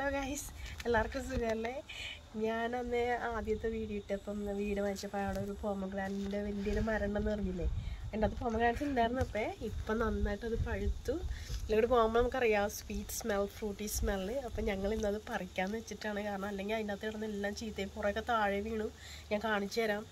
Hello guys എല്ലാവർക്കും സുഖമല്ലേ ഞാനന്ന് ആദ്യത്തെ വീഡിയോ ഇട്ടപ്പം വീട് വാങ്ങിച്ചപ്പോൾ അവിടെ ഒരു പോമഗ്രാനിൻ്റെ വലിയൊരു മരം ഉണ്ടെന്ന് പറഞ്ഞില്ലേ എൻ്റെ അത് പോമഗ്രാൻസ് ഉണ്ടായിരുന്നു അപ്പോൾ ഇപ്പം നന്നായിട്ട് അത് പഴുത്തു ഇങ്ങോട്ട് പോകുമ്പോൾ നമുക്കറിയാം സ്വീറ്റ് സ്മെൽ ഫ്രൂട്ടി സ്മെല്ല് അപ്പം ഞങ്ങൾ ഇന്നത് പറിക്കാമെന്ന് വെച്ചിട്ടാണ് കാരണം അല്ലെങ്കിൽ അതിൻ്റെ അകത്ത് കിടന്ന് എല്ലാം ചീത്തയും കുറേയൊക്കെ താഴെ വീണു ഞാൻ കാണിച്ചു തരാം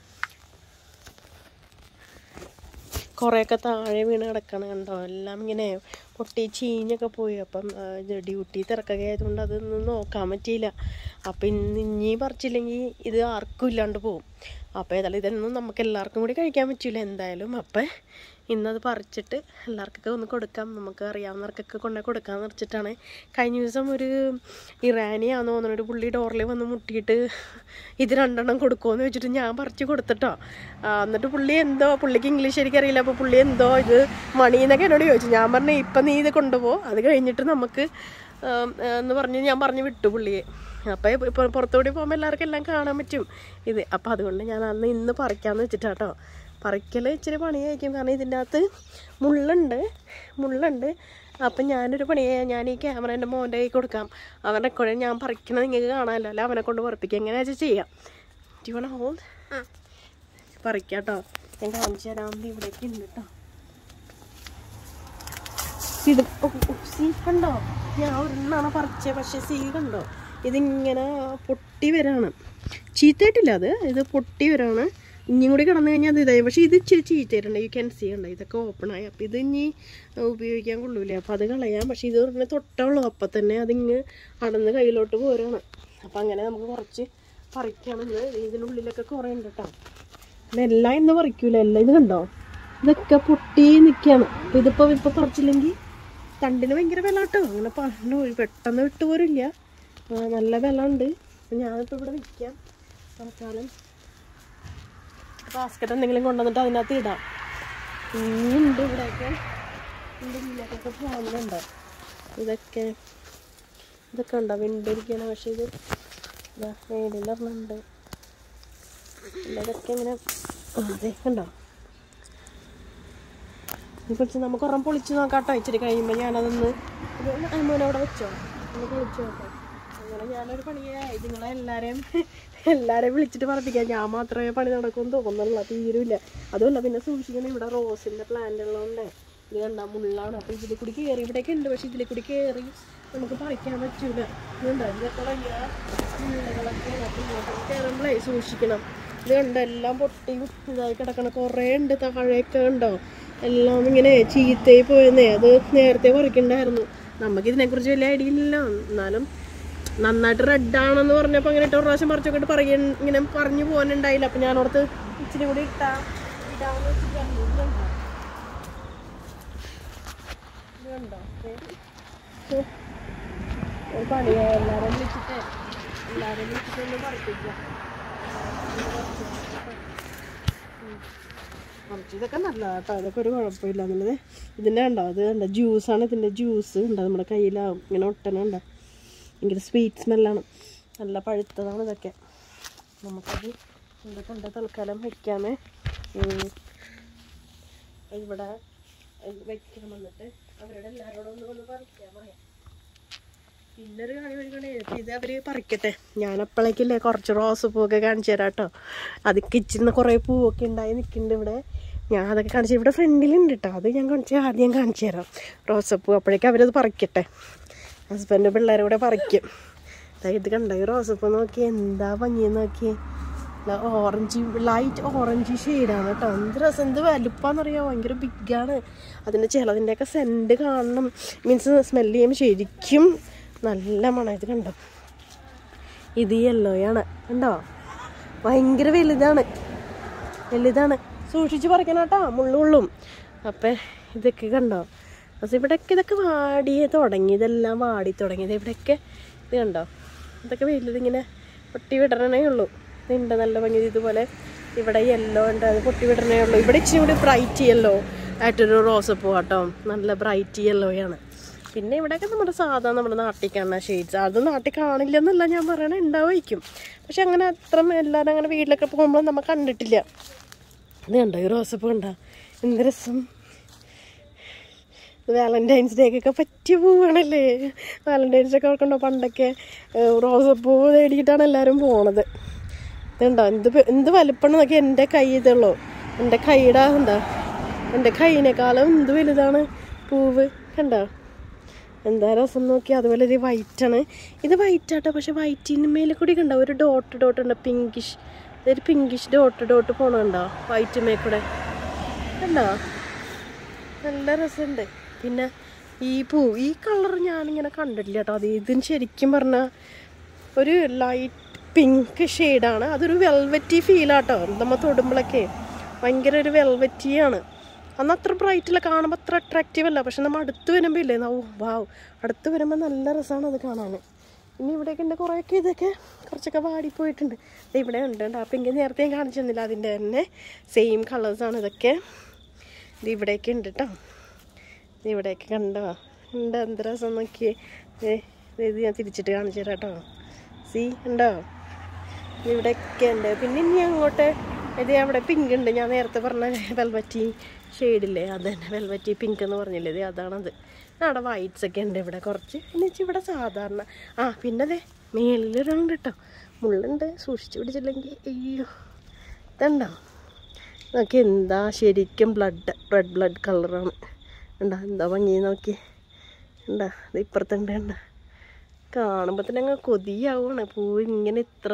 കുറേയൊക്കെ താഴെ വീണ് കിടക്കണം കണ്ടോ എല്ലാം ഇങ്ങനെ പൊട്ടി ചീഞ്ഞൊക്കെ പോയി അപ്പം ആ, ഇത് ഡ്യൂട്ടി തിരക്കൊക്കെ ആയതുകൊണ്ട് അതൊന്നും നോക്കാൻ പറ്റിയില്ല അപ്പം ഇന്ന് ഇനി പറിച്ചില്ലെങ്കിൽ ഇത് ആർക്കും ഇല്ലാണ്ട് പോകും അപ്പോൾ ഏതായാലും ഇതൊന്നും നമുക്ക് എല്ലാവർക്കും കൂടി കഴിക്കാൻ പറ്റില്ല എന്തായാലും അപ്പം ഇന്നത് പറിച്ചിട്ട് എല്ലാവർക്കൊക്കെ ഒന്ന് കൊടുക്കാം നമുക്ക് അറിയാവുന്നവർക്കൊക്കെ കൊണ്ടുപോയി കൊടുക്കാമെന്ന് വെച്ചിട്ടാണ് കഴിഞ്ഞ ദിവസം ഒരു ഇറാനിയാന്ന് തോന്നുന്നു ഒരു പുള്ളി ഡോറിൽ വന്ന് മുട്ടിയിട്ട് ഇത് രണ്ടെണ്ണം കൊടുക്കുമോയെന്ന് വെച്ചിട്ട് ഞാൻ പറിച്ച് കൊടുത്തിട്ടോ ആ, എന്നിട്ട് പുള്ളി എന്തോ പുള്ളിക്ക് ഇംഗ്ലീഷ് എനിക്കറിയില്ല അപ്പോൾ പുള്ളി എന്തോ ഇത് മണി എന്നൊക്കെ എന്നോട് ചോദിച്ചു ഞാൻ പറഞ്ഞു ഇപ്പം നീ ഇത് കൊണ്ടുപോ അത് കഴിഞ്ഞിട്ട് നമുക്ക് ആം, എന്ന് പറഞ്ഞ് ഞാൻ പറഞ്ഞു വിട്ടു പുള്ളിയെ അപ്പോൾ ഇപ്പോൾ പുറത്തുകൂടി പോകുമ്പോൾ എല്ലാവർക്കും എല്ലാം കാണാൻ പറ്റും ഇത് അപ്പോൾ അതുകൊണ്ട് ഞാൻ അന്ന് ഇന്ന് പറിക്കാമെന്ന് വെച്ചിട്ടാട്ടോ പറിക്കൽ ഇച്ചിരി പണിയായിരിക്കും കാരണം ഇതിൻ്റെ അകത്ത് മുള്ളുണ്ട് മുള്ളുണ്ട് അപ്പം ഞാനൊരു പണിയെ ഞാൻ ഈ ക്യാമറ എൻ്റെ മോൻ്റെ കൈ കൊടുക്കാം അവൻ റെക്കോർഡ് ഞാൻ പറിക്കണത് നിങ്ങൾക്ക് കാണാമല്ലോ അല്ല അവനെ കൊണ്ട് പറിപ്പിക്കുക എങ്ങനെയാ വെച്ചാൽ ചെയ്യാം ജീവന ഹോൾ പറിക്കാം കേട്ടോ ഞാൻ കാണിച്ചു തരാം ദേ ഇവിടേക്ക് ഉണ്ട് കേട്ടോ ഇത് ഓ, ഓ, സീ കണ്ടോ ഞാൻ ഒരെണ്ണാണ് പറിച്ചത് പക്ഷെ സീ കണ്ടോ ഇതിങ്ങനെ പൊട്ടി വരാണ് ചീത്തയായിട്ടില്ല അത് ഇത് പൊട്ടി വരാണ് ഇനിയും കൂടി കിടന്നു കഴിഞ്ഞാൽ അത് ഇതായി പക്ഷേ ഇത് ഇച്ചിരി ചീത്തയായിട്ടുണ്ട് യു ക്യാൻ സീ ഉണ്ട് ഇതൊക്കെ ഓപ്പണായി അപ്പോൾ ഇത് ഇനി ഉപയോഗിക്കാൻ കൊള്ളൂലേ അപ്പോൾ അത് കളയാം പക്ഷേ ഇത് പറഞ്ഞാൽ തൊട്ടുള്ളൂ അപ്പം തന്നെ അതിങ്ങ് അടന്ന് കയ്യിലോട്ട് പോരാണ് അപ്പം അങ്ങനെ നമുക്ക് കുറച്ച് പറിക്കണമെന്ന് ഇതിനുള്ളിലൊക്കെ കുറേ ഉണ്ട് കേട്ടോ ഇതെല്ലാം ഇന്ന് പറിക്കൂല എല്ലാം ഇത് കണ്ടോ ഇതൊക്കെ പൊട്ടി നിൽക്കുകയാണ് അപ്പം ഇതിപ്പോൾ ഇപ്പോൾ പറിച്ചില്ലെങ്കിൽ തണ്ടിന് ഭയങ്കര വില കേട്ടോ അങ്ങനെ പറഞ്ഞു പെട്ടെന്ന് വിട്ടുപോരില്ല ആ, നല്ല വില ഉണ്ട് അപ്പം ഞാനിപ്പോൾ ഇവിടെ നിൽക്കാം തൽക്കാലം ബാസ്ക്കറ്റ് എന്തെങ്കിലും കൊണ്ടുവന്നിട്ട് അതിനകത്ത് ഇടാം ഇനിയുണ്ട് ഇവിടെയൊക്കെ ഇതിൻ്റെ ഉള്ളിലേക്കൊക്കെ പോകുന്നുണ്ട് ഇതൊക്കെ ഇതൊക്കെ ഉണ്ടോ വിണ്ടിരിക്കണം പക്ഷേ ഇത് ഇതാ മേലിലൊരെണ്ണമുണ്ട് ഇതൊക്കെ ഇങ്ങനെ ആ, അതെ കണ്ടോ ഇതിനെക്കുറിച്ച് നമുക്ക് ഒരെണ്ണം പൊളിച്ച് നോക്കാം കേട്ടോ ഇച്ചിരി കഴിയുമ്പോൾ ഞാനതൊന്ന് ഇത് അമ്മോനെ അവിടെ വെച്ചോ ഒന്ന് പൊളിച്ച് നോക്കാം അങ്ങനെ ഞാനൊരു പണിയായി നിങ്ങളെ എല്ലാവരെയും എല്ലാവരെയും വിളിച്ചിട്ട് പറപ്പിക്കാം ഞാൻ മാത്രമേ പണി നടക്കുമെന്ന് തോന്നുന്നില്ല തീരുമില്ല അതുമല്ല പിന്നെ സൂക്ഷിക്കണം ഇവിടെ റോസിൻ്റെ പ്ലാന്റ് ഉള്ളതുകൊണ്ട് ഇത് കണ്ടാ മുള്ളാണ് അപ്പോൾ ഇതിൽ കൂടി കയറി ഇവിടെയൊക്കെ ഉണ്ട് പക്ഷേ ഇതിൽ കൂടി കയറി നമുക്ക് പറിക്കാൻ പറ്റൂല ഇതുണ്ടോ ഇതൊക്കെ ഭയങ്കര മുള്ളുകളൊക്കെ അപ്പോൾ ഇങ്ങോട്ടൊക്കെ കയറുമ്പോഴേ സൂക്ഷിക്കണം ഇത് കണ്ടോ എല്ലാം പൊട്ടി ഇതായി കിടക്കണ കുറേ ഉണ്ട് താഴെയൊക്കെ ഉണ്ടോ എല്ലാം ഇങ്ങനെ ചീത്തയായി പോയെന്നേ അത് നേരത്തെ പറിക്കണ്ടായിരുന്നു നമുക്ക് ഇതിനെക്കുറിച്ച് വലിയ ഐഡിയ ഇല്ലല്ലോ എന്നാലും നന്നായിട്ട് റെഡ് ആണെന്ന് പറഞ്ഞപ്പോൾ അങ്ങനെ ഇട്ട് ഒരു പ്രാവശ്യം പറിച്ചൊക്കെ പറയ ഇങ്ങനെ പറഞ്ഞു പോകാനുണ്ടായില്ല അപ്പം ഞാൻ ഓർത്ത് ഇച്ചിരി കൂടി ഇട്ടാ ഇടാന്ന് വെച്ചിട്ടാണ് ഇത് കണ്ടോ? ഇത് കണ്ടോ ദേ. ഹോ. ഒരു പണിയായി എല്ലാവരും വിളിച്ചിട്ട് എല്ലാവരും വിളിച്ചിട്ട് ഒന്ന് പറിപ്പിക്കാം കുറച്ച് ഇതൊക്കെ നല്ലതാണ് കേട്ടോ അതൊക്കെ ഒരു കുഴപ്പമില്ല എന്നുള്ളത് ഇതിൻ്റെ കണ്ടോ അത് കണ്ടോ ജ്യൂസാണ് ഇതിൻ്റെ ജ്യൂസ് ഉണ്ടോ നമ്മുടെ കയ്യിലാവും ഇങ്ങനെ ഒട്ടനുണ്ടോ ഭയങ്കര സ്വീറ്റ് സ്മെല്ലാണ് നല്ല പഴുത്തതാണ് ഇതൊക്കെ നമുക്കത് ഇവിടെ കൊണ്ട് തൽക്കാലം വയ്ക്കാമേ ഉം. ഇവിടെ വയ്ക്കണം വന്നിട്ട് അവരുടെ എല്ലാവരോടും ഒന്ന് ഒന്ന് പറിക്കാൻ പറയാം പിന്നെ ഒരു കാര്യം ഒരു കാര്യം ഇത് അവർ പറിക്കട്ടെ ഞാൻ അപ്പോഴേക്കില്ലേ കുറച്ച് റോസ് പൂവൊക്കെ കാണിച്ചു തരാം കേട്ടോ അത് കിച്ചിന്ന് കുറേ പൂവൊക്കെ ഉണ്ടായി നിൽക്കുന്നുണ്ട് ഇവിടെ ഞാൻ അതൊക്കെ കാണിച്ചു ഇവിടെ ഫ്രണ്ടിലുണ്ട് കേട്ടോ അത് ഞാൻ കാണിച്ചു ആദ്യം കാണിച്ചു തരാം റോസപ്പൂ അപ്പോഴേക്കും അവരത് പറിക്കട്ടെ ഹസ്ബൻഡ് പിള്ളേരും കൂടെ പറിക്കും ദാ ഇത് കണ്ടോ ഈ റോസപ്പൂ നോക്കി എന്താ ഭംഗിയെന്ന് നോക്കി ഓറഞ്ച് ലൈറ്റ് ഓറഞ്ച് ഷെയ്ഡാണ് കേട്ടോ എന്ത് രസം എന്ത് വലുപ്പാന്നറിയാമോ ഭയങ്കര ബിഗാണ് അതിൻ്റെ ചിലതിൻ്റെയൊക്കെ സെൻറ്റ് കാണണം മീൻസ് സ്മെല്ല് ചെയ്യുമ്പോൾ ശരിക്കും നല്ല മണം ഇത് കണ്ടോ ഇത് യെല്ലോയാണ് കണ്ടോ ഭയങ്കര വലുതാണ് വലുതാണ് സൂക്ഷിച്ച് പറിക്കണം കേട്ടോ മുള്ളുള്ളും അപ്പം ഇതൊക്കെ കണ്ടോ പക്ഷെ ഇവിടെയൊക്കെ ഇതൊക്കെ വാടി തുടങ്ങി ഇതെല്ലാം വാടി തുടങ്ങിയത് ഇവിടെയൊക്കെ ഇത് കണ്ടോ ഇതൊക്കെ വലുതിങ്ങനെ പൊട്ടി വിടണേ ഉള്ളൂ ഇതുണ്ട് നല്ല ഭംഗി ഇതുപോലെ ഇവിടെ യെല്ലോ ഉണ്ട് അത് പൊട്ടി വിടണേ ഉള്ളൂ ഇവിടെ ഇച്ചിരി കൂടി ബ്രൈറ്റ് യെല്ലോ ആയിട്ടൊരു റോസപ്പൂ കേട്ടോ നല്ല ബ്രൈറ്റ് യെല്ലോയാണ് പിന്നെ ഇവിടെയൊക്കെ നമ്മുടെ സാധാ നമ്മുടെ നാട്ടിൽ കാണുന്ന ഷെയ്ഡ്സ് അത് നാട്ടിൽ കാണില്ലെന്നല്ല ഞാൻ പറയണത് ഉണ്ടാവുമായിരിക്കും പക്ഷെ അങ്ങനെ അത്ര എല്ലാവരും അങ്ങനെ വീട്ടിലൊക്കെ പോകുമ്പോൾ നമ്മൾ കണ്ടിട്ടില്ല ഇത് കണ്ടോ ഈ റോസപ്പൂ കണ്ടോ എന്ത് രസം വാലന്റൈൻസ് ഡേക്കൊക്കെ പറ്റിയ പൂവാണല്ലേ വാലന്റൈൻസ് ഡേ ഒക്കെ ഓർക്കണ്ടോ പണ്ടൊക്കെ ഏഹ്, റോസപ്പൂ തേടിയിട്ടാണ് എല്ലാവരും പോണത് ഇതുണ്ടോ എന്ത് പെ- എന്ത് വലിപ്പം നോക്കി എൻ്റെ കൈ ഇതുള്ളൂ എൻ്റെ കൈയുടെ ഉണ്ടോ എൻ്റെ കൈയിനേക്കാളും എന്ത് വലുതാണ് പൂവ് കണ്ടോ എന്താ രസം നോക്കി അതുപോലെ ഇത് വൈറ്റ് ആണ് ഇത് വൈറ്റ് ആട്ടോ പക്ഷെ വൈറ്റിന് മേലെ കൂടി കണ്ടോ ഒരു ഡോട്ട് ഡോട്ട് ഉണ്ട് പിങ്കിഷ് ഇതൊരു പിങ്കിഷ് ഡോട്ട് ഡോട്ട് പോണുണ്ടോ വൈറ്റ് മേ കൂടെ കണ്ടോ നല്ല രസമുണ്ട് പിന്നെ ഈ പൂ ഈ കളർ ഞാനിങ്ങനെ കണ്ടിട്ടില്ല കേട്ടോ അത് ഇതിന് ശരിക്കും പറഞ്ഞാൽ ഒരു ലൈറ്റ് പിങ്ക് ഷെയ്ഡാണ് അതൊരു വെൽവെറ്റി ഫീലാട്ടോ നമ്മൾ തൊടുമ്പോഴൊക്കെ ഭയങ്കര ഒരു വെൽവെറ്റിയാണ് അന്ന് അത്ര ബ്രൈറ്റില്ല കാണുമ്പോൾ അത്ര അട്രാക്റ്റീവ് അല്ല പക്ഷെ നമ്മൾ അടുത്ത് വരുമ്പോൾ ഇല്ലേ ഓ വാവ് അടുത്ത് വരുമ്പോൾ നല്ല രസമാണ് അത് കാണാൻ ഇനി ഇവിടെയൊക്കെ ഉണ്ട് കുറേയൊക്കെ ഇതൊക്കെ കുറച്ചൊക്കെ വാടിപ്പോയിട്ടുണ്ട് ദേ ഇവിടെ ഉണ്ട് കേട്ടോ അപ്പം എനിക്ക് നേരത്തെ ഞാൻ കാണിച്ചു തന്നില്ല അതിൻ്റെ തന്നെ സെയിം കളേഴ്സാണ് ഇതൊക്കെ ഇത് ഇവിടെയൊക്കെ ഉണ്ട് കേട്ടോ ഇത് ഇവിടെയൊക്കെ കണ്ടോ ഉണ്ട് എന്ത് രസം നോക്കിയേ ഏ ഇത് ഞാൻ തിരിച്ചിട്ട് കാണിച്ചു തരാം കേട്ടോ സി ഉണ്ടോ ഇവിടെയൊക്കെ ഉണ്ട് പിന്നെ ഇനി അങ്ങോട്ട് ഇത് അവിടെ പിങ്ക് ഉണ്ട് ഞാൻ നേരത്തെ പറഞ്ഞ വെൽവറ്റി ഷെയ്ഡില്ലേ അത് തന്നെ വെൽവറ്റി പിങ്ക് എന്ന് പറഞ്ഞില്ലേ ഇത് അതാണത് അവിടെ വൈറ്റ്സ് ഒക്കെ ഉണ്ട് ഇവിടെ കുറച്ച് പിന്നെ ഇച്ചിരി ഇവിടെ സാധാരണ ആ പിന്നെ അതെ മേളിലൊരെണ്ണം കേട്ടോ മുള്ളുണ്ട് സൂക്ഷിച്ചു പിടിച്ചില്ലെങ്കിൽ അയ്യോ ഇതുണ്ടോ നോക്കി എന്താ ശരിക്കും ബ്ലഡ് റെഡ് ബ്ലഡ് കളറാണ് ഉണ്ടാ എന്താ ഭംഗി നോക്കി ഉണ്ടാ ഇത് ഇപ്പുറത്തുണ്ട് ഉണ്ടാ കാണുമ്പോൾ തന്നെ അങ്ങ് കൊതിയാവുകയാണ് പൂവ് ഇങ്ങനെ ഇത്ര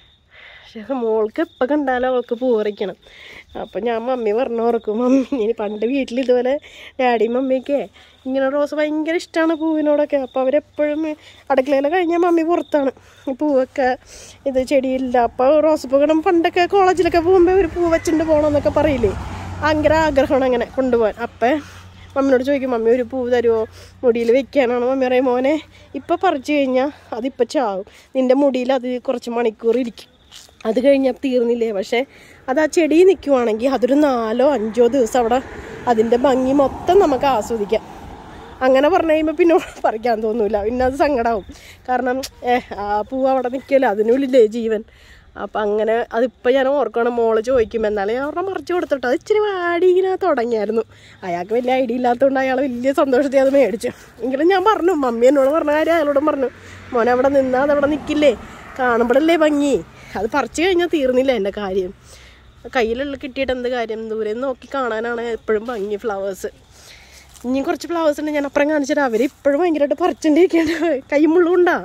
പക്ഷേ മോൾക്ക് എപ്പോൾ കണ്ടാലും അവൾക്ക് പൂ പറിക്കണം അപ്പം ഞാൻ മമ്മി പറഞ്ഞു ഓർക്കും മമ്മി ഇനി പണ്ട് വീട്ടിൽ ഇതുപോലെ ഡാഡിയും മമ്മിയൊക്കെ ഇങ്ങനെ റോസ് ഭയങ്കര ഇഷ്ടമാണ് പൂവിനോടൊക്കെ അപ്പോൾ അവരെപ്പോഴും അടുക്കളയിൽ കഴിഞ്ഞാൽ മമ്മി പുറത്താണ് ഈ പൂവൊക്കെ ഇത് ചെടിയില്ല അപ്പോൾ റോസ് പൂ കാണുമ്പോൾ പണ്ടൊക്കെ കോളേജിലൊക്കെ പോകുമ്പോൾ ഒരു പൂ വെച്ചിട്ട് പോകണമെന്നൊക്കെ പറയില്ലേ ഭയങ്കര ആഗ്രഹമാണ് അങ്ങനെ കൊണ്ടുപോകാൻ അപ്പം മമ്മിനോട് ചോദിക്കും മമ്മി ഒരു പൂ തരുമോ മുടിയിൽ വെക്കാനാണ് മമ്മി പറയും മോനെ ഇപ്പം പറിച്ചു കഴിഞ്ഞാൽ അതിപ്പോൾ ചാവും നിൻ്റെ മുടിയിൽ അത് കുറച്ച് മണിക്കൂർ ഇരിക്കും അത് കഴിഞ്ഞാൽ തീർന്നില്ലേ പക്ഷേ അത് ആ ചെടി നിൽക്കുവാണെങ്കിൽ അതൊരു നാലോ അഞ്ചോ ദിവസം അവിടെ അതിൻ്റെ ഭംഗി മൊത്തം നമുക്ക് ആസ്വദിക്കാം അങ്ങനെ പറഞ്ഞു കഴിയുമ്പോൾ പിന്നെ പറിക്കാൻ തോന്നൂല പിന്നെ അത് സങ്കടമാവും കാരണം ഏഹ് ആ പൂവ് അവിടെ നിൽക്കില്ല അതിനുള്ളില്ലേ ജീവൻ അപ്പം അങ്ങനെ അതിപ്പോൾ ഞാൻ ഓർക്കണം മോള് ചോദിക്കും എന്നാലേ ഞാൻ അവരുടെ മറിച്ച് കൊടുത്തിട്ട് അത് ഇച്ചിരി വാടി ഇങ്ങനെ തുടങ്ങിയായിരുന്നു അയാൾക്ക് വലിയ ഐഡിയ ഇല്ലാത്തതുകൊണ്ട് അയാൾ വലിയ സന്തോഷത്തിൽ അത് മേടിച്ചു എങ്കിലും ഞാൻ പറഞ്ഞു മമ്മി എന്നോട് പറഞ്ഞ കാര്യം അയാളോടും പറഞ്ഞു മോനെ അവിടെ നിന്നാൽ അത് അവിടെ നിൽക്കില്ലേ കാണുമ്പോഴല്ലേ ഭംഗി അത് പറിച്ചു കഴിഞ്ഞാൽ തീർന്നില്ല എൻ്റെ കാര്യം കയ്യിലുള്ള കിട്ടിയിട്ട് എന്ത് കാര്യം ദൂരെ നിന്ന് നോക്കി കാണാനാണ് എപ്പോഴും ഭംഗി ഫ്ലവേഴ്സ് ഇനിയും കുറച്ച് ഫ്ലവേഴ്സ് ഉണ്ട് ഞാൻ അപ്പുറം കാണിച്ചിട്ട് അവർ ഇപ്പോഴും ഭയങ്കരമായിട്ട് പറിച്ചിട്ടിരിക്കുകയാണ് കൈ മുള്ളുകൊണ്ടാ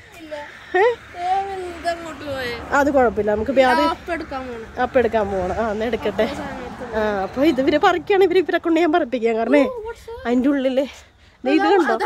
ഏ അങ്ങോട്ട് പോയെ അത് കുഴപ്പമില്ല നമുക്ക് ഇപ്പൊ അത് അപ്പ് എടുക്കാൻ പോണം അപ്പം എടുക്കാൻ പോകണം ആ എന്നാ എടുക്കട്ടെ ആ അപ്പൊ ഇത് ഇവര് പറിക്കാണ് ഇവര് ഇവരെ കൊണ്ട് ഞാൻ പറിപ്പിക്കാൻ കാരണേ അതിൻ്റെ ഉള്ളില് ദേ ഇത് കണ്ടോ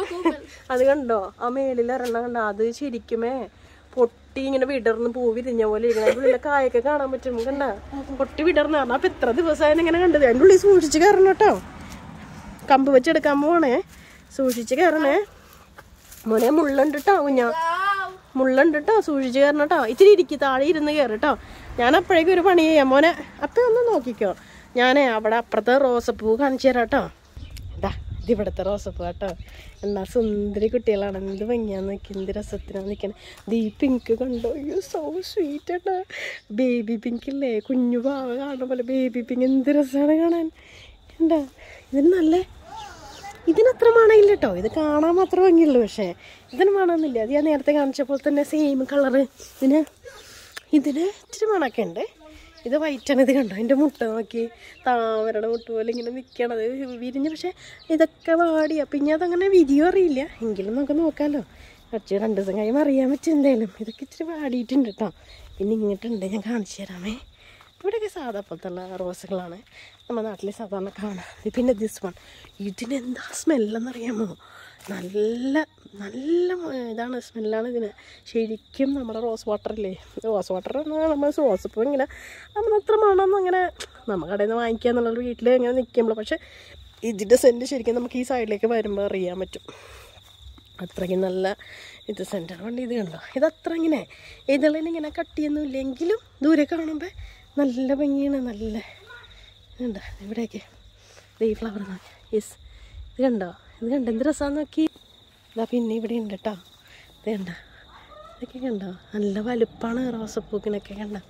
അത് കണ്ടോ ആ മേളിൽ ഒരെണ്ണം കണ്ടോ അത് ശരിക്കുമേ പൊട്ടി ഇങ്ങനെ വിടർന്ന് പൂ വിരിഞ്ഞ പോലെ ഇരിക്കണം അതിൻ്റെ ഉള്ളിലെ കായൊക്കെ കാണാൻ പറ്റും കണ്ട പൊട്ടി വിടർന്ന് പറഞ്ഞാൽ അപ്പൊ എത്ര ദിവസമായി ഇങ്ങനെ കണ്ടത് അതിൻ്റെ ഉള്ളിൽ സൂക്ഷിച്ച് കയറണം കേട്ടോ കമ്പ് വെച്ചെടുക്കാൻ പോണേ സൂക്ഷിച്ച് കയറണേ മോനെ മുള്ളുണ്ട് കേട്ടോ കുഞ്ഞാ മുള്ളുണ്ട് കേട്ടോ സൂക്ഷിച്ച് കയറണം കേട്ടോ ഇച്ചിരി ഇരിക്കി താഴെ ഇരുന്ന് കയറി കേട്ടോ ഞാൻ അപ്പോഴേക്കും ഒരു പണി ചെയ്യാം മോനെ അപ്പം ഒന്ന് നോക്കിക്കോ ഞാനേ അവിടെ അപ്പുറത്തെ റോസപ്പൂ കാണിച്ചു തരാം കേട്ടോ ഇതാ ഇത് ഇവിടുത്തെ റോസപ്പൂ കേട്ടോ എന്നാ സുന്ദരി കുട്ടികളാണ് എന്ത് ഭംഗിയാന്ന് നോക്കി എന്ത് രസത്തിനാണ് നിൽക്കണേ ഇത് ഈ പിങ്ക് കണ്ടോ അയ്യോ സോ സ്വീറ്റ് കേട്ടോ ബേബി പിങ്ക് ഇല്ലേ കുഞ്ഞു പാവ കാണുന്ന പോലെ ബേബി പിങ്ക് എന്ത് രസമാണ് കാണാൻ എന്താ ഇതിന് നല്ല ഇതിനത്ര മണമില്ല കേട്ടോ ഇത് കാണാൻ മാത്രമേ ഭംഗിയുള്ളൂ പക്ഷേ ഇതിന് മണമൊന്നുമില്ല അത് ഞാൻ നേരത്തെ കാണിച്ചപ്പോൾ തന്നെ സെയിം കളറ് ഇതിന് ഇതിന് ഇച്ചിരി മണമൊക്കെ ഉണ്ട് ഇത് വൈറ്റാണ് ഇത് കണ്ടോ എൻ്റെ മുട്ട നോക്കി താമരയുടെ മുട്ട പോലെ ഇങ്ങനെ നിൽക്കണത് വിരിഞ്ഞ് പക്ഷേ ഇതൊക്കെ വാടി അപ്പം ഇനി അതങ്ങനെ വിരിയോ അറിയില്ല എങ്കിലും നമുക്ക് നോക്കാമല്ലോ കുറച്ച് രണ്ട് ദിവസം കഴിയുമ്പോൾ അറിയാൻ പറ്റും എന്തായാലും ഇതൊക്കെ ഇച്ചിരി വാടിയിട്ടുണ്ട് കേട്ടോ പിന്നെ ഇങ്ങോട്ടുണ്ട് ഞാൻ കാണിച്ചു തരാമേ ഇവിടെയൊക്കെ സാധാ പോലത്തുള്ള റോസുകളാണ് നമ്മുടെ നാട്ടിൽ സാധാരണ കാണാം ഇത് പിന്നെ ദിസ് വൺ ഇതിനെന്താ സ്മെല്ലെന്നറിയാമോ നല്ല നല്ല മ- ഇതാണ് സ്മെല്ലാണ് ഇതിന് ശരിക്കും നമ്മുടെ റോസ് വാട്ടറില്ലേ റോസ് വാട്ടർ നമ്മൾ റോസ് ഇപ്പോൾ ഇങ്ങനെ നമ്മൾ അത്ര മണമൊന്നും അങ്ങനെ നമ്മൾ കടയിൽ നിന്ന് വാങ്ങിക്കുക എന്നുള്ള വീട്ടിൽ ഇങ്ങനെ നിൽക്കുമ്പോൾ പക്ഷേ ഇതിൻ്റെ സെൻറ്റ് ശരിക്കും നമുക്ക് ഈ സൈഡിലേക്ക് വരുമ്പോൾ അറിയാൻ പറ്റും അത്രയ്ക്ക് നല്ല ഇത് സെൻറ്റർ കൊണ്ട് ഇത് കണ്ടോ ഇതത്ര ഇങ്ങനെ ഇതളിന് ഇങ്ങനെ കട്ടിയൊന്നും ഇല്ലെങ്കിലും ദൂരെ കാണുമ്പോൾ നല്ല ഭംഗിയാണ് നല്ല കണ്ടോ ഇവിടെയൊക്കെ ദേ ഈ ഫ്ലവർ നോക്കി യെസ് ഇത് കണ്ടോ ഇത് കണ്ടോ എന്ത് രസമാന്ന് നോക്കി ഇതാ പിന്നെ ഇവിടെ ഉണ്ട് കേട്ടോ ഇത് കണ്ടോ ഇതൊക്കെ കണ്ടോ നല്ല വലുപ്പമാണ് റോസപ്പൂക്കിനൊക്കെ കണ്ടോ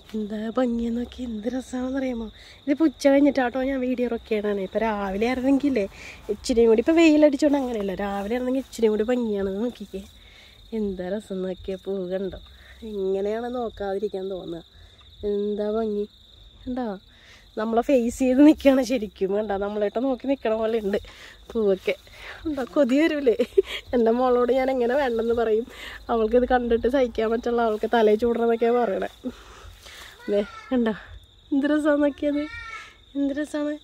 എന്താ ഭംഗി നോക്കി എന്ത് രസമാണെന്ന് അറിയാമോ ഇതിപ്പോൾ ഉച്ച കഴിഞ്ഞിട്ടാട്ടോ ഞാൻ വീഡിയോ റൊക്കെയാണ് ഇപ്പോൾ രാവിലെ ആയിരുന്നെങ്കിലേ ഇച്ചിരിയും കൂടി ഇപ്പോൾ വെയിലടിച്ചോണ്ട് അങ്ങനെയല്ല രാവിലെ ആയിരുന്നെങ്കിൽ ഇച്ചിരിയും കൂടി ഭംഗിയാണെന്ന് നോക്കിക്കേ എന്താ രസം നോക്കിയാൽ പൂ കണ്ടോ ഇങ്ങനെയാണ് നോക്കാതിരിക്കാൻ തോന്നുക എന്താ ഭംഗി കണ്ടോ നമ്മളെ ഫേസ് ചെയ്ത് നിൽക്കുകയാണ് ശരിക്കും കണ്ട നമ്മളായിട്ട് നോക്കി നിൽക്കണ പോലെ ഉണ്ട് പൂവൊക്കെ ഉണ്ടോ കൊതി വരൂലേ എൻ്റെ മോളോട് ഞാൻ എങ്ങനെ വേണ്ടെന്ന് പറയും അവൾക്ക് ഇത് കണ്ടിട്ട് സഹിക്കാൻ പറ്റുള്ള അവൾക്ക് തലയിൽ ചൂടണമെന്നൊക്കെയാണ് പറയണേ അതെ കണ്ടോ എന്ത് രസമാണ് നോക്കിയത് എന്ത് രസമാണ്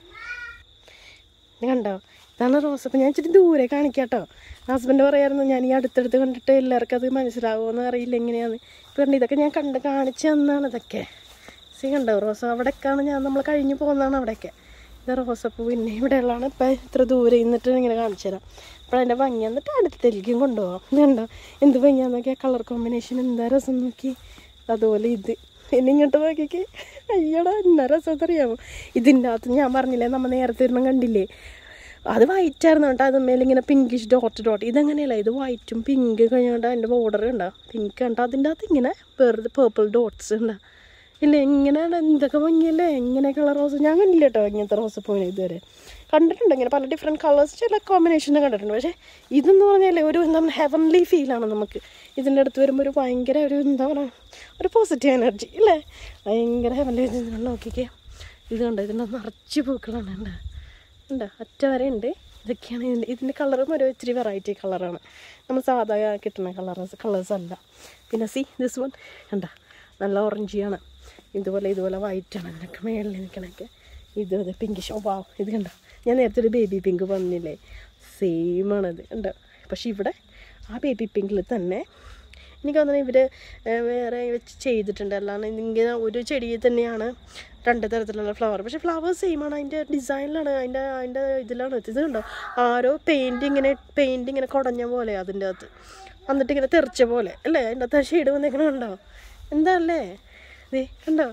ഇത് കണ്ടോ ഇതാണ് റോസ് അപ്പം ഞാൻ ഇച്ചിരി ദൂരെ കാണിക്കാം കേട്ടോ ഹസ്ബൻഡ് പറയായിരുന്നു ഞാൻ ഈ അടുത്തടുത്ത് കണ്ടിട്ട് എല്ലാവർക്കും അത് മനസ്സിലാവുമെന്ന് അറിയില്ല എങ്ങനെയാണ് ഇപ്പം കണ്ടോ ഇതൊക്കെ ഞാൻ കണ്ട് കാണിച്ചു തന്നാണ് ഇതൊക്കെ സി കണ്ടോ റോസ അവിടേക്കാണ് ഞാൻ നമ്മൾ കഴിഞ്ഞ് പോകുന്നതാണ് അവിടെയൊക്കെ ഇത് റോസപ്പൂ പിന്നെ ഇവിടെയുള്ളതാണ് ഇപ്പം ഇത്ര ദൂരെ നിന്നിട്ട് ഇങ്ങനെ കാണിച്ചു തരാം അപ്പോൾ അതിൻ്റെ ഭംഗി എന്നിട്ട് അടുത്തേക്കും കൊണ്ടുപോകാം ഇത് കണ്ടോ എന്ത് ഭംഗിയാന്ന് നോക്കിയാൽ കളർ കോമ്പിനേഷൻ എന്താ രസം നോക്കി അതുപോലെ ഇത് പിന്നെ ഇങ്ങോട്ട് നോക്കിക്ക് അയ്യടാ എന്നാ രസം അറിയാമോ ഇതിൻ്റെ അകത്ത് ഞാൻ പറഞ്ഞില്ലേ നമ്മൾ നേരത്തെ ഒരെണ്ണം കണ്ടില്ലേ അത് വൈറ്റ് ആയിരുന്നു കേട്ടോ അത് മേലെ ഇങ്ങനെ പിങ്കിഷ് ഡോട്ട് ഡോട്ട് ഇതങ്ങനെയല്ല ഇത് വൈറ്റും പിങ്ക് കഴിഞ്ഞോണ്ട് അതിൻ്റെ ബോർഡർ ഉണ്ടോ പിങ്ക് കണ്ടോ അതിൻ്റെ അകത്ത് ഇങ്ങനെ വെറുതെ പേർപ്പിൾ ഡോട്ട്സ് ഉണ്ടോ ഇല്ല ഇങ്ങനെയാണ് എന്തൊക്കെ ഭംഗിയല്ലേ ഇങ്ങനെ കളർ റോസ് ഞാൻ കണ്ടില്ല കേട്ടോ ഇങ്ങനത്തെ റോസ് പോയിന് ഇതുവരെ കണ്ടിട്ടുണ്ട് ഇങ്ങനെ പല ഡിഫറെൻറ്റ് കളേഴ്സ് ചില കോമ്പിനേഷനും കണ്ടിട്ടുണ്ട് പക്ഷേ ഇതെന്ന് പറഞ്ഞാൽ ഒരു എന്താ ഹെവൻലി ഫീലാണ് നമുക്ക് ഇതിൻ്റെ അടുത്ത് വരുമ്പോൾ ഒരു ഭയങ്കര ഒരു എന്താ പറയുക ഒരു പോസിറ്റീവ് എനർജി അല്ലേ ഭയങ്കര ഹെവൻലി നോക്കിക്കേ ഇത് കണ്ടോ ഇതിൻ്റെ നിറച്ച് പൂക്കളാണ് ഉണ്ട് ഉണ്ട് അറ്റ വരെ ഉണ്ട് ഇതൊക്കെയാണ് ഇതിൻ്റെ ഇതിൻ്റെ കളറും ഒരു ഇച്ചിരി വെറൈറ്റി കളറാണ് നമ്മൾ സാധാ കിട്ടുന്ന കളേഴ്സ് കളേഴ്സ് അല്ല പിന്നെ സി ദിസ് വൺ കണ്ട നല്ല ഓറഞ്ചിയാണ് ഇതുപോലെ ഇതുപോലെ വൈറ്റാണ് ഇതിനൊക്കെ മേളിൽ നിൽക്കണൊക്കെ ഇത് ഇത് പിങ്കിഷ് ഓ വാവ് ഇത് കണ്ടോ ഞാൻ നേരത്തെ ഒരു ബേബി പിങ്ക് പറഞ്ഞില്ലേ സെയിം ആണത് ഉണ്ട് പക്ഷെ ഇവിടെ ആ ബേബി പിങ്കിൽ തന്നെ എനിക്ക് തോന്നുന്നു ഇവർ വേറെ വെച്ച് ചെയ്തിട്ടുണ്ട് അല്ലാണ്ട് ഇങ്ങനെ ഒരു ചെടിയിൽ തന്നെയാണ് രണ്ട് തരത്തിലുള്ള ഫ്ലവർ പക്ഷേ ഫ്ലവർ സെയിം ആണ് അതിൻ്റെ ഡിസൈനിലാണ് അതിൻ്റെ അതിൻ്റെ ഇതിലാണ് ഇത് കണ്ടോ ആരോ പെയിൻറ് ഇങ്ങനെ പെയിൻറ് ഇങ്ങനെ കുടഞ്ഞ പോലെ അതിൻ്റെ അകത്ത് എന്നിട്ട് ഇങ്ങനെ തെറിച്ച പോലെ അല്ലേ അതിൻ്റെ അകത്ത് ഷെയ്ഡ് വന്നേക്കണ കണ്ടോ എന്താ അല്ലേ ദേ കണ്ടോ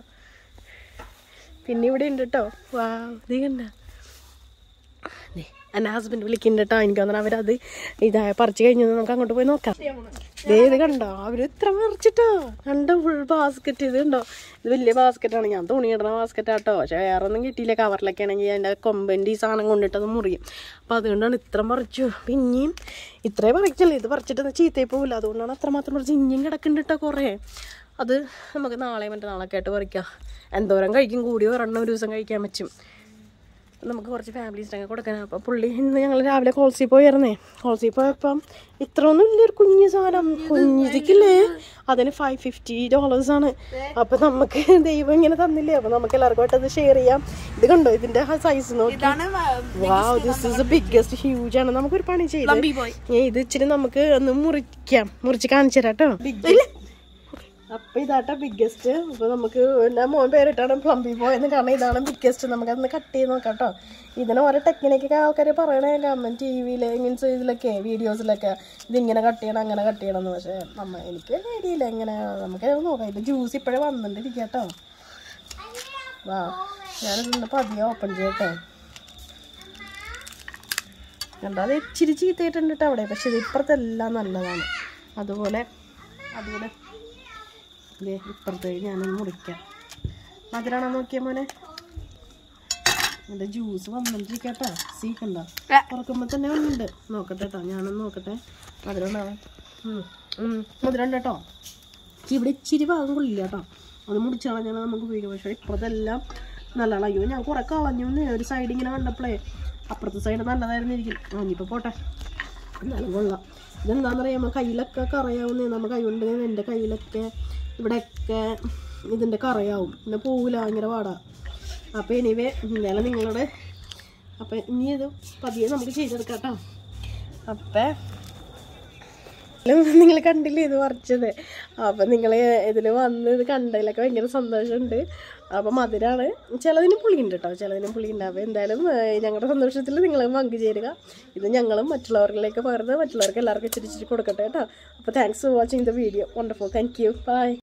പിന്നെ ഇവിടെ ഉണ്ട് കേട്ടോ വാ ദേ കണ്ടോ ദേ, എൻ്റെ ഹസ്ബൻഡ് വിളിക്കുന്നുണ്ട് കേട്ടോ എനിക്ക് തോന്നണം അവരത് ഇതാ പറിച്ച് കഴിഞ്ഞ് നമുക്ക് അങ്ങോട്ട് പോയി നോക്കാം ദേ ഇത് കണ്ടോ അവർ ഇത്ര പറിച്ചിട്ടോ കണ്ടോ ഫുൾ ബാസ്ക്കറ്റ് ഇത് കണ്ടോ ഇത് വലിയ ബാസ്ക്കറ്റാണ് ഞാൻ തുണി ഇടുന്ന ബാസ്ക്കറ്റാട്ടോ പക്ഷേ വേറെ ഒന്നും കിട്ടിയില്ല കവറിലൊക്കെ ആണെങ്കിൽ അതിൻ്റെ കൊമ്പൻ്റെ ഈ സാധനം കൊണ്ടിട്ട് അത് മുറിയും അപ്പോൾ അതുകൊണ്ടാണ് ഇത്ര പറിച്ചു പിന്നെയും ഇത്രേ പറിക്കല്ലേ ഇത് പറിച്ചിട്ട് ചീത്തയിൽ പോകില്ല അതുകൊണ്ടാണ് അത്രമാത്രം പറിച്ച് ഇനിയും കിടക്കുന്നുണ്ട് കേട്ടോ കുറേ അത് നമുക്ക് നാളെ മറ്റേ നാളൊക്കെ ആയിട്ട് പറിക്കാം എന്തോരം കഴിക്കും കൂടി ഒരെണ്ണം ഒരു ദിവസം കഴിക്കാൻ പറ്റും നമുക്ക് കുറച്ച് ഫാമിലീസിനൊക്കെ കൊടുക്കാനാണ് അപ്പോൾ പുള്ളി ഇന്ന് ഞങ്ങൾ രാവിലെ കോൾസി പോയിരുന്നേ കോൾസി പോയപ്പം ഇത്ര ഒന്നും ഇല്ല ഒരു കുഞ്ഞു സാധനം കുഞ്ഞിതിക്കില്ലേ അതിന് ഫൈവ് ഫിഫ്റ്റി ഡോളേഴ്സാണ് അപ്പം നമുക്ക് ദൈവം ഇങ്ങനെ തന്നില്ലേ അപ്പം നമുക്ക് എല്ലാവർക്കും അത് ഷെയർ ചെയ്യാം ഇത് കണ്ടോ ഇതിന്റെ സൈസ് നോക്കി ഇതാണ് wow this is biggest huge ആണ് നമുക്കൊരു പണി ചെയ്ത് ബോയ് ഏ, ഇത് ഇച്ചിരി നമുക്ക് ഒന്ന് മുറിക്കാം മുറിച്ച് കാണിച്ചു തരാം കേട്ടോ അപ്പൊ ഇതാട്ടോ ബിഗ്ഗസ്റ്റ് അപ്പൊ നമുക്ക് എൻ്റെ മോൻ പേരിട്ടാണ് പ്ലംബി പോയെന്ന് കാരണം ഇതാണ് ബിഗ്ഗസ്റ്റ് നമുക്ക് അതൊന്ന് കട്ട് ചെയ്ത് നോക്കാം കേട്ടോ ഇതിന് ഓരോ ടെക്നിക്കൊക്കെ ആൾക്കാർ പറയണേ കേൾക്കാം ടി വിയിൽ മീൻസ് ഇതിലൊക്കെ വീഡിയോസിലൊക്കെ ഇതിങ്ങനെ കട്ട് ചെയ്യണം അങ്ങനെ കട്ട് ചെയ്യണം എന്ന് പക്ഷേ നമ്മ എനിക്ക് ഐഡിയയില്ല എങ്ങനെ നമുക്ക് അത് നോക്കാം ഇത് ജ്യൂസ് ഇപ്പോഴേ വന്നിട്ടിരിക്കുക കേട്ടോ വാ ഞാനിതൊന്ന് പതിയെ ഓപ്പൺ ചെയ്യട്ടെ കണ്ടോ അത് ഇച്ചിരി ചീത്തയിട്ടുണ്ട് കേട്ടോ അവിടെ പക്ഷെ ഇത് ഇപ്പുറത്തെല്ലാം നല്ലതാണ് അതുപോലെ അതുപോലെ ദേ ഇപ്പുറത്ത് ഞാനൊന്ന് മുറിക്കാം മധുരാണോ നോക്കിയ മോനെ എൻ്റെ ജ്യൂസ് വന്നിട്ടിരിക്കട്ടോ സീ കണ്ടോ തുറക്കുമ്പോൾ തന്നെ വന്നിട്ടുണ്ട് നോക്കട്ടെ കേട്ടോ ഞാനൊന്ന് നോക്കട്ടെ മധുരം ഉണ്ടാവാം മധുരം ഉണ്ട് കേട്ടോ ഇവിടെ ഇച്ചിരി ഭാഗം കൊള്ളില്ല കേട്ടോ അത് മുടിച്ച് കളഞ്ഞാൽ നമുക്ക് ഉപയോഗിക്കാം പക്ഷേ ഇപ്പുറത്തെല്ലാം നല്ലതാണ് അയ്യോ ഞാൻ കുറെ കളഞ്ഞു എന്നേ. ഒരു സൈഡ് ഇങ്ങനെ കണ്ടപ്പോഴേ അപ്പുറത്തെ സൈഡ് നല്ലതായിരുന്നിരിക്കും ആ ഇനിയിപ്പോൾ പോട്ടെ എന്നാലും കൊള്ളാം ഇതെന്താണെന്നറിയാമോ കയ്യിലൊക്കെ കറയാവുന്നേ നമ്മൾ കൈ കൊണ്ട് എൻ്റെ കയ്യിലൊക്കെ ഇവിടെയൊക്കെ ഇതിൻ്റെ കറയാവും പിന്നെ പോവില്ല ഭയങ്കര പാടാ അപ്പോൾ എനിവേ ഇന്നലെ നിങ്ങളുടെ അപ്പം ഇനി ഇത് പതിയെ നമുക്ക് ചെയ്തെടുക്കാം കേട്ടോ അപ്പം നിങ്ങൾ കണ്ടില്ലേ ഇത് പറിച്ചത് അപ്പം നിങ്ങൾ ഇതിൽ വന്ന് ഇത് കണ്ടതിലൊക്കെ ഭയങ്കര സന്തോഷമുണ്ട് അപ്പം മധുരമാണ് ചിലതിന് പുളിയുണ്ട് കേട്ടോ ചിലതിന് പുളിയുണ്ട് അപ്പോൾ എന്തായാലും ഏഹ്, ഞങ്ങളുടെ സന്തോഷത്തിൽ നിങ്ങൾ പങ്കുചേരുക ഇത് ഞങ്ങളും മറ്റുള്ളവരിലേക്ക് പകർന്ന് മറ്റുള്ളവർക്ക് എല്ലാവർക്കും ഇച്ചിരി ഇച്ചിരി കൊടുക്കട്ടെ കേട്ടോ അപ്പോൾ thanks for watching the video wonderful thank you by